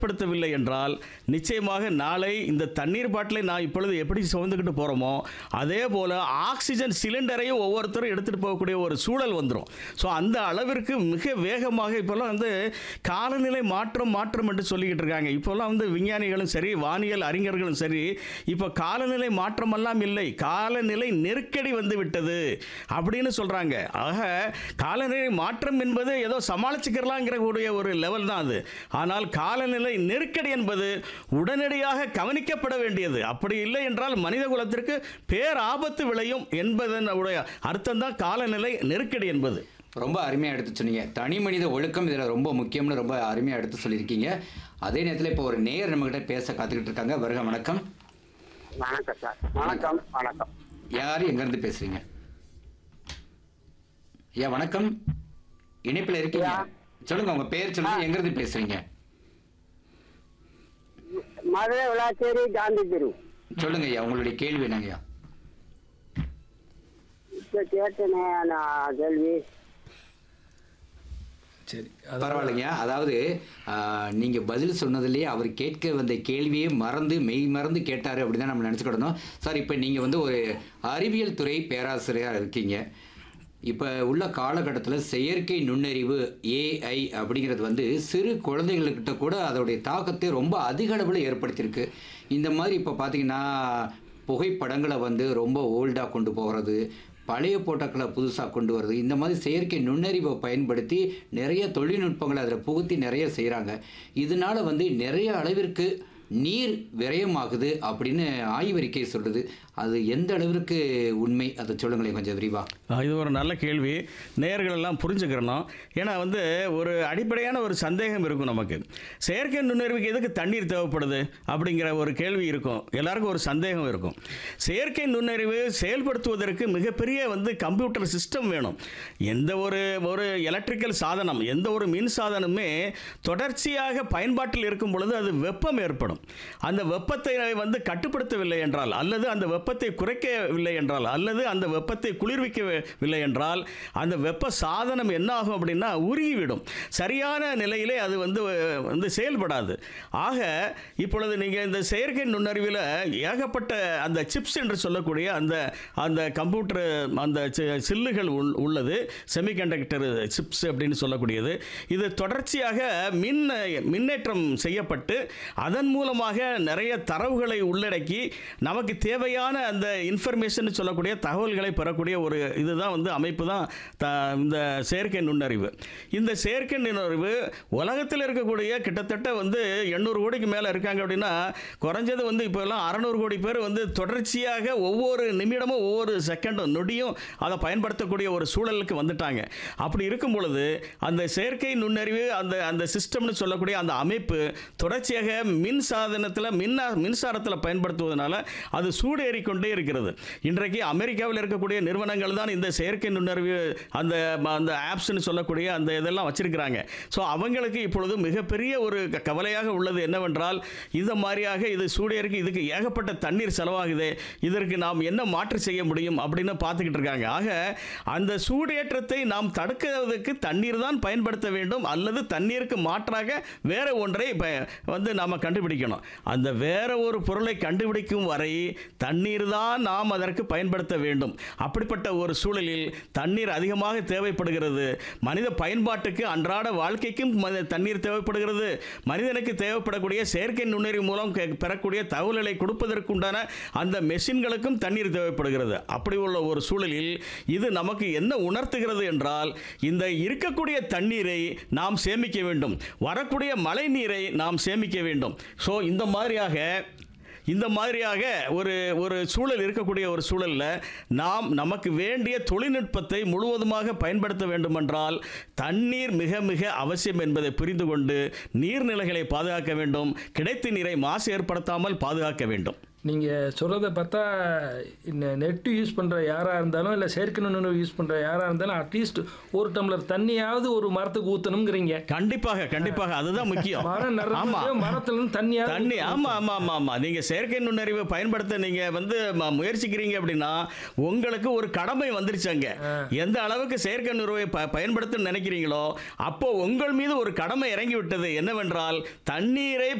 படுத்தவில்லை என்றால் நிச்சயமாக நாளை இந்த தண்ணீர் பாட்டிலை நான் இப்பொழுது எப்படி சுமந்துக்கிட்டு போகிறோமோ அதே போல் ஆக்சிஜன் சிலிண்டரையும் ஒவ்வொருத்தரும் எடுத்துகிட்டு போகக்கூடிய ஒரு சூழல் வந்துடும் ஸோ அந்த அளவிற்கு மிக வேகமாக இப்போல்லாம் வந்து காலநிலை மாற்றம் மாற்றம் என்று சொல்லிக்கிட்டு இருக்காங்க இப்போல்லாம் வந்து விஞ்ஞானிகளும் சரி வானியல் அறிஞர்களும் சரி இப்போ காலநிலை மாற்றமெல்லாம் இல்லை காலநிலை நெருக்கடி வந்து விட்டது அப்படின்னு சொல்கிறாங்க ஆக காலநிலை மாற்றம் என்பது ஏதோ சமாளிச்சுக்கிறலாங்கிற கூடிய ஒரு லெவல் தான் அது ஆனால் காலநிலை நெருக்கடி என்பது உடனடியாக கவனிக்கப்பட வேண்டியது அப்படி இல்லை என்றால் மனித குலத்திற்கு பேராபத்து விளையும் என்பதன் உடைய அர்த்தம் தான் காலநிலை நெருக்கடி என்பது ரொம்ப அருமையாக எடுத்து சொன்னீங்க தனி மனித ஒழுக்கம் இதில் ரொம்ப முக்கியம்னு ரொம்ப அருமையாக எடுத்து சொல்லியிருக்கீங்க அதே நேரத்தில் இப்போ ஒரு நேயர் நம்மகிட்ட பேச காத்துக்கிட்டு இருக்காங்க வருக வணக்கம் வணக்கம் சார் வணக்கம் வணக்கம் யார் எங்கேருந்து பேசுறீங்க ஐயா வணக்கம் இணைப்பில் இருக்கீங்க சொல்லுங்க உங்க பேர் சொல்லுங்க எங்கேருந்து பேசுறீங்க மதுரை விளாச்சேரி காந்தி தெரு சொல்லுங்க ஐயா உங்களுடைய கேள்வி என்னங்கய்யா இப்ப கேட்டேனே நான் கேள்வி சரி பரவாயில்லைங்க அதாவது ஆஹ், நீங்க பதில் சொன்னதுலேயே அவர் கேட்க வந்த கேள்வியே மறந்து மெய் மறந்து கேட்டாரு அப்படின்னு தான் நம்ம நினச்சிக்கிடணும் சார் இப்போ நீங்க வந்து ஒரு அறிவியல் துறை பேராசிரியராக இருக்கீங்க இப்போ உள்ள காலகட்டத்தில் செயற்கை நுண்ணறிவு ஏஐ அப்படிங்கிறது வந்து சிறு குழந்தைகளுக்கிட்ட கூட அதோடைய தாக்கத்தை ரொம்ப அதிக அளவில் ஏற்படுத்தியிருக்கு இந்த மாதிரி இப்போ பார்த்தீங்கன்னா புகைப்படங்களை வந்து ரொம்ப ஓல்டாக கொண்டு போகிறது பழைய போட்டோக்களை புதுசாக கொண்டு வருது இந்த மாதிரி செயற்கை நுண்ணறிவை பயன்படுத்தி நிறைய தொழில்நுட்பங்களை அதில் புகுத்தி நிறைய செய்கிறாங்க இதனால வந்து நிறைய அளவிற்கு நீர் விரயமாகுது அப்படின்னு ஆய்வறிக்கை சொல்லுது அது எந்த அளவிற்கு உண்மை அதை சொல்லுங்களேன் கொஞ்சம் விரிவா ஆஹ் இது ஒரு நல்ல கேள்வி நேயர்கள் எல்லாம் புரிஞ்சுக்கிறணும் ஏன்னா வந்து ஒரு அடிப்படையான ஒரு சந்தேகம் இருக்கும் நமக்கு செயற்கை நுண்ணறிவுக்கு எதுக்கு தண்ணீர் தேவைப்படுது அப்படிங்கிற ஒரு கேள்வி இருக்கும் எல்லாருக்கும் ஒரு சந்தேகம் இருக்கும் செயற்கை நுண்ணறிவு செயல்படுத்துவதற்கு மிகப்பெரிய வந்து கம்ப்யூட்டர் சிஸ்டம் வேணும் எந்த ஒரு ஒரு எலக்ட்ரிக்கல் சாதனம் எந்த ஒரு மின் சாதனமே தொடர்ச்சியாக பயன்பாட்டில் இருக்கும் பொழுது அது வெப்பம் ஏற்படும் அந்த வெப்பத்தை வந்து கட்டுப்படுத்தவில்லை என்றால் அல்லது அந்த வெப்பத்தை குறைக்கவில்லை என்றால் அல்லது அந்த வெப்பத்தை குளிர்விக்கவில்லை என்றால் அந்த வெப்ப சாதனம் என்ன ஆகும் அப்படின்னா உருகிவிடும் சரியான நிலையிலே அது வந்து வந்து செயல்படாது ஆக இப்பொழுது நீங்கள் இந்த செயற்கை நுண்ணறிவில் ஏகப்பட்ட அந்த சிப்ஸ் என்று சொல்லக்கூடிய அந்த அந்த கம்ப்யூட்டர் அந்த சி- சில்லுகள் உள்- உள்ளது செமிகண்டக்டர் சிப்ஸ் அப்படின்னு சொல்லக்கூடியது இது தொடர்ச்சியாக மின் மின்னேற்றம் செய்யப்பட்டு அதன் மூலமாக நிறைய தரவுகளை உள்ளடக்கி நமக்கு தேவையான அந்த இன்ஃபர்மேஷன் சொல்லக்கூடிய தகவல்களை பெறக்கூடிய ஒரு இதுதான் வந்து அமைப்பு தான் த- இந்த செயற்கை நுண்ணறிவு இந்த செயற்கை நுண்ணறிவு உலகத்தில் இருக்கக்கூடிய கிட்டத்தட்ட வந்து எண்ணூறு கோடிக்கு மேலே இருக்காங்க அப்படின்னா குறைஞ்சது வந்து இப்போ எல்லாம் அறநூறு கோடி பேர் வந்து தொடர்ச்சியாக ஒவ்வொரு நிமிடமும் ஒவ்வொரு செகண்டும் நொடியும் அதை பயன்படுத்தக்கூடிய ஒரு சூழலுக்கு வந்துட்டாங்க அப்படி இருக்கும் பொழுது அந்த செயற்கை நுண்ணறிவு அந்த அந்த சிஸ்டம்னு சொல்லக்கூடிய அந்த அமைப்பு தொடர்ச்சியாக மின் சாதனத்தில் மின்னா மின்சாரத்தில் பயன்படுத்துவதனால அது சூடேறிக்கொண்டே இருக்கிறது இன்றைக்கு அமெரிக்காவில் இருக்கக்கூடிய நிறுவனங்கள் தான் இந்த செயற்கை நுண்ணறிவு அந்த அந்த ஆப்ஸ்னு சொல்லக்கூடிய அந்த இதெல்லாம் வச்சிருக்கிறாங்க ஸோ அவங்களுக்கு இப்பொழுது மிகப்பெரிய ஒரு க- கவலையாக உள்ளது என்னவென்றால் இந்த மாதிரியாக இது சூடேறிக்கு இதுக்கு ஏகப்பட்ட தண்ணீர் செலவாகுது இதற்கு நாம் என்ன மாற்று செய்ய முடியும் அப்படின்னு பார்த்துக்கிட்டு இருக்காங்க ஆக அந்த சூடேற்றத்தை நாம் தடுக்கிறதுக்கு தண்ணீர் தான் பயன்படுத்த வேண்டும் அல்லது தண்ணீருக்கு மாற்றாக வேற ஒன்றை ப- வந்து நாம் கண்டுபிடிக்கணும் அந்த வேற ஒரு பொருளை கண்டுபிடிக்கும் வரை தண்ணீர் தான் நாம் அதற்கு பயன்படுத்த வேண்டும் அப்படிப்பட்ட ஒரு சூழலில் தண்ணீர் அதிகமாக தேவைப்படுகிறது மனித பயன்பாட்டுக்கு அன்றாட வாழ்க்கைக்கும் ம- தண்ணீர் தேவைப்படுகிறது மனிதனுக்கு தேவைப்படக்கூடிய செயற்கை நுண்ணறிவு மூலம் கே- பெறக்கூடிய தகவல்களை கொடுப்பதற்குண்டான அந்த மெஷின்களுக்கும் தண்ணீர் தேவைப்படுகிறது அப்படி உள்ள ஒரு சூழலில் இது நமக்கு என்ன உணர்த்துகிறது என்றால் இந்த இருக்கக்கூடிய தண்ணீரை நாம் சேமிக்க வேண்டும் வரக்கூடிய மழை நீரை நாம் சேமிக்க வேண்டும் ஸோ இந்த மாதிரியாக இந்த மாதிரியாக ஒரு ஒரு சூழல் இருக்கக்கூடிய ஒரு சூழலில் நாம் நமக்கு வேண்டிய தொழில்நுட்பத்தை முழுவதுமாக பயன்படுத்த வேண்டுமென்றால் தண்ணீர் மிக மிக அவசியம் என்பதை புரிந்து கொண்டு நீர்நிலைகளை பாதுகாக்க வேண்டும் கிடைத்த நீரை மாசு ஏற்படுத்தாமல் பாதுகாக்க வேண்டும் நீங்கள் சொல்கிறத பார்த்தா நெட்டு யூஸ் பண்ணுற யாராக இருந்தாலும் இல்லை செயற்கை நுண்ணறிவு யூஸ் பண்ணுற யாராக இருந்தாலும் அட்லீஸ்ட் ஒரு டம்ளர் தண்ணியாவது ஒரு மரத்துக்கு ஊற்றணுங்கிறீங்க கண்டிப்பாக கண்டிப்பாக அதுதான் முக்கியம் மரம் ஆமா நடுறது மரத்துல இருந்து தண்ணியாவது தண்ணி ஆமா ஆமா ஆமா ஆமா நீங்க செயற்கை நுண்ணறிவை பயன்படுத்த நீங்க வந்து ம- முயற்சிக்கிறீங்க அப்படின்னா உங்களுக்கு ஒரு கடமை வந்துருச்சாங்க எந்த அளவுக்கு செயற்கை நுண்ணறிவை ப பயன்படுத்த நினைக்கிறீங்களோ அப்போ உங்கள் மீது ஒரு கடமை இறங்கி விட்டது என்னவென்றால் தண்ணீரை